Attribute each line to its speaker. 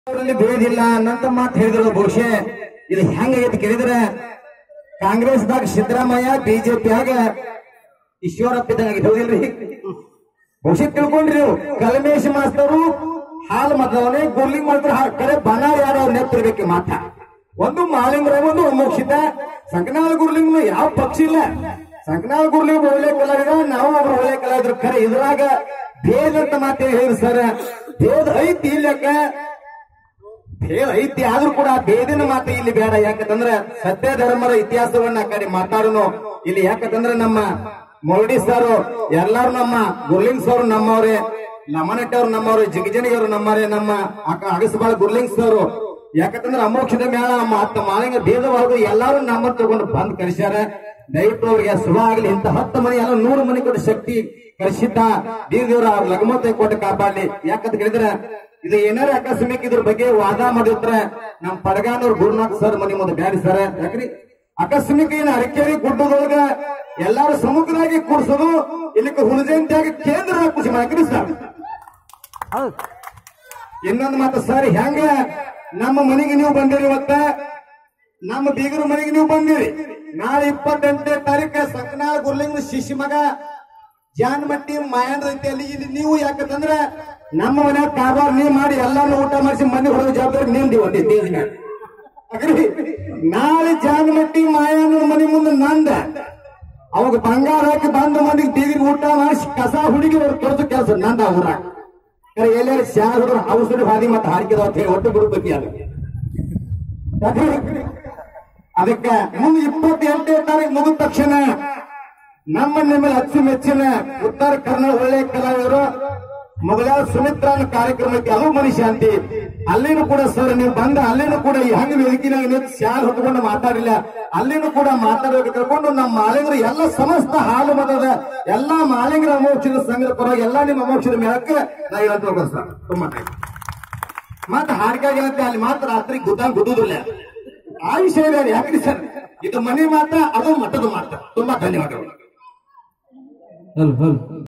Speaker 1: ಅವರಲ್ಲಿ ಬೇದಿಲ್ಲ ಅನ್ನಂತ ಮಾತು ಹೇಳಿದ್ರು ಬಹುಶಃ ಇದು ಹೆಂಗೈತಿ ಕೇಳಿದ್ರೆ ಕಾಂಗ್ರೆಸ್ದಾಗ ಸಿದ್ದರಾಮಯ್ಯ ಬಿಜೆಪಿಯಾಗ ಈಶ್ವರಪ್ಪ ಇದ್ದಂಗೆ ಹೌದಿಲ್ರಿ ಬಹುಶಃ ತಿಳ್ಕೊಂಡ್ರಿ ನೀವು ಕಲ್ಮೇಶ್ ಮಾಸ್ತರು ಹಾಲು ಮತವನೇ ಗುರ್ಲಿಂಗ್ ಮಾಡ್ತಾರೆ ಹಾ- ಕರೆ ಬನಾರ್ ಯಾರು ಅವ್ರ ನೆತ್ತಿರ್ಬೇಕು ಮಾತ ಒಂದು ಮಾಲಿಂಗ್ರ ಒಂದು ಮೋಕ್ಷಿತ ಸಂಕನಾಳ ಗುರ್ಲಿಂಗ್ ಯಾವ ಪಕ್ಷ ಇಲ್ಲ ಸಂಕನಾಳ ಗುರ್ಲಿಂಗ್ ಒಳ್ಳೆ ಕಲಾವಿದ ನಾವು ಒಬ್ರು ಒಳ್ಳೆ ಕಲಾವಿದ್ರು ಖರೆ ಇದ್ರಾಗ ಭೇದ ಅಂತ ಮಾತೇಳಿ ಹೇಳಿದ್ರು ಸರ್ ಭೇದ ಐತಿ ಇಲ್ಲಕ್ಕ ಭೇದ ಐತಿ ಆದ್ರೂ ಕೂಡ ಭೇದಿನ ಮಾತು ಇಲ್ಲಿ ಬೇಡ ಯಾಕಂತಂದ್ರೆ ಸತ್ಯ ಧರ್ಮದ ಇತಿಹಾಸವನ್ನ ಆ ಕಡೆ ಮಾತಾಡೋನು ಇಲ್ಲಿ ಯಾಕಂತಂದ್ರೆ ನಮ್ಮ ಮೊರಡಿ ಸರ್ ಎಲ್ಲಾರು ನಮ್ಮ ಗುರ್ಲಿಂಗ್ ಸರ್ ನಮ್ಮವ್ರೆ ಲಮನಟ್ಟಿ ಅವ್ರು ನಮ್ಮವ್ರೆ ಜಿಗಜನಿಗೆ ಅವರು ನಮ್ಮವ್ರೆ ನಮ್ಮ ಅಕ ಅಗಸಬಾಳ ಗುರ್ಲಿಂಗ್ ಸರ್ ಯಾಕಂತಂದ್ರೆ ಅಮೋಕ್ಷದ ಮೇಳ ಮತ್ತ ಮಾಲಿಂಗ ಭೇದವಾದ ಎಲ್ಲಾರು ನಮ್ಮ ತಗೊಂಡು ಬಂದ್ ಕಳಿಸ್ಯಾರ ದಯವಿಟ್ಟು ಅವ್ರಿಗೆ ಶುಭ ಆಗ್ಲಿ ಇಂತ ಹತ್ತು ಮನೆ ಎಲ್ಲ ನೂರು ಮನೆ ಕೊಟ್ಟು ಶಕ್ತಿ ಕಳಿಸಿದ್ದ ದೇವ್ರ ಅವ್ರ ಲಗಮತೆ ಕೊಟ್ಟು ಕಾಪಾಡ್ಲಿ ಯಾಕಂತ ಹೇಳಿದ್ರೆ ಇದು ಏನಾರ ಆಕಸ್ಮಿಕ ಇದ್ರ ಬಗ್ಗೆ ವಾದ ಮಾಡಿದ್ರೆ ನಮ್ ಪಡಗಾನವ್ರ ಗುರುನಾಥ್ ಸರ್ ಮನೆ ಮುಂದೆ ಬ್ಯಾರಿ ಸರ್ ಯಾಕ್ರಿ ಆಕಸ್ಮಿಕ ಏನ ಅರಕೇರಿ ಗುಡ್ಡದೊಳಗ ಎಲ್ಲಾರು ಸಮ್ಮುಖರಾಗಿ ಕೂಡ್ಸೋದು ಇಲ್ಲಿಕ್ಕೆ ಹುಣಜಯಂತಿಯಾಗಿ ಕೇಂದ್ರ ಖುಷಿ ಮಾಡ್ರಿ ಸರ್ ಇನ್ನೊಂದು ಮಾತು ಸರ್ ಹೆಂಗ ನಮ್ಮ ಮನೆಗೆ ನೀವು ಬಂದಿರಿ ಇವತ್ತ ನಮ್ಮ ಬೀಗರ ಮನೆಗೆ ನೀವು ಬಂದಿರಿ ನಾಳೆ ಇಪ್ಪತ್ತೆಂಟನೇ ತಾರೀಕ ಸಂಕನಾಳ ಗುರ್ಲಿಂಗ ಶಿಶಿ ಮಗ ಜಾನ್ಮಟ್ಟಿ ಮಾಯಂದ್ರ ಐತಿ ಅಲ್ಲಿ ಇಲ್ಲಿ ನೀವು ಯಾಕಂತಂದ್ರ ನಮ್ಮ ಮನ್ಯಾಗ ಕಾಬಾರ್ ನೀವ್ ಮಾಡಿ ಎಲ್ಲಾನು ಊಟ ಮಾಡಿಸಿ ಮನೆ ಹೊರಗೆ ಜವಾಬ್ದಾರಿ ನಿಮ್ದು ಒಂದೇ ದೇಶನ ಅಗ್ರಿ ನಾಳೆ ಜಾನ್ಮಟ್ಟಿ ಮಾಯಂದ್ರ ಮನೆ ಮುಂದೆ ನಂದ ಅವಾಗ ಬಂಗಾರ ಹಾಕಿ ಬಂದ ಮಂದಿಗೆ ಬೀಗರಿಗೆ ಊಟ ಮಾಡಿಸಿ ಕಸ ಹುಡುಗಿ ಅವ್ರು ಕೆಲಸ ಕೆಲಸ ನಂದ ಊರಾಗ ಕರೆ ಎಲ್ಲಾರು ಶಾಲ ಹುಡುಗರು ಔಷಧಿ ಹಾದಿ ಮತ್ತೆ ಹಾರಿಕೆದ ಅಂತ ಹೇಳಿ ಒಟ್ಟು ಬಿಡು ಬಗ್ಗೆ ಅದಕ್ಕೆ ಯಾಕ್ರಿ? ಅದಕ್ಕೆ ಮುಂದೆ ಇಪ್ಪತ್ತೆಂಟನೇ ತಾರೀಕು ಮುಗಿದ ತಕ್ಷಣ ನಮ್ಮ ನಿಮ್ಮಲ್ಲಿ ಅಚ್ಚುಮೆಚ್ಚಿನ ಉತ್ತರ ಕನ್ನಡ ಒಳ್ಳೆ ಕಲಾವಿದರು ಮೊದಲಾದ ಸುಮಿತ್ರ ಅನ್ನೋ ಕಾರ್ಯಕ್ರಮಕ್ಕೆ ಅದು ಮನುಷ್ಯ ಅಂತಿ ಅಲ್ಲಿನೂ ಕೂಡ ಸರ್ ನೀವು ಬಂದ ಅಲ್ಲಿನೂ ಕೂಡ ಈ ಹಂಗ ವೇದಿಕೆನಾಗ ನಿಂತು ಶಾಲ್ ಹೊತ್ಕೊಂಡು ಮಾತಾಡಿಲ್ಲ ಅಲ್ಲಿನೂ ಕೂಡ ಮಾತಾಡಬೇಕು ಕರ್ಕೊಂಡು ನಮ್ಮ ಮಾಲಿಂಗರು ಎಲ್ಲ ಸಮಸ್ತ ಹಾಲು ಮತದ ಎಲ್ಲಾ ಮಾಲಿಂಗರ ಅಮೋಕ್ಷದ ಸಂಘದ ಪರವಾಗಿ ಎಲ್ಲಾ ನಿಮ್ಮ ಅಮೋಕ್ಷದ ಮೇಳಕ್ಕೆ ನಾ ಹೇಳ್ತ ಹೋಗೋದು ಸರ್ ತುಂಬಾ ಥ್ಯಾಂಕ್ಸ್. ಮತ್ತೆ ಹಾರಿಕಾಗಿರತ್ತೆ ಅಲ್ಲಿ ಮಾತ್ರ ರಾತ್ರಿ ಗುದ್ದಂಗ್ ಗುದ್ದುದಿಲ್ಲ ಆ ವಿಷಯ ಬೇರೆ ಯಾಕ್ರಿ ಸರ್ ಇದು ಮನೆ ಮಾತ್ರ ಅದು ಮಠದ ಮಾತ್ರ ತುಂಬಾ ಧನ್ಯವಾದಗಳು
Speaker 2: ಹಲೋ ಹಲೋ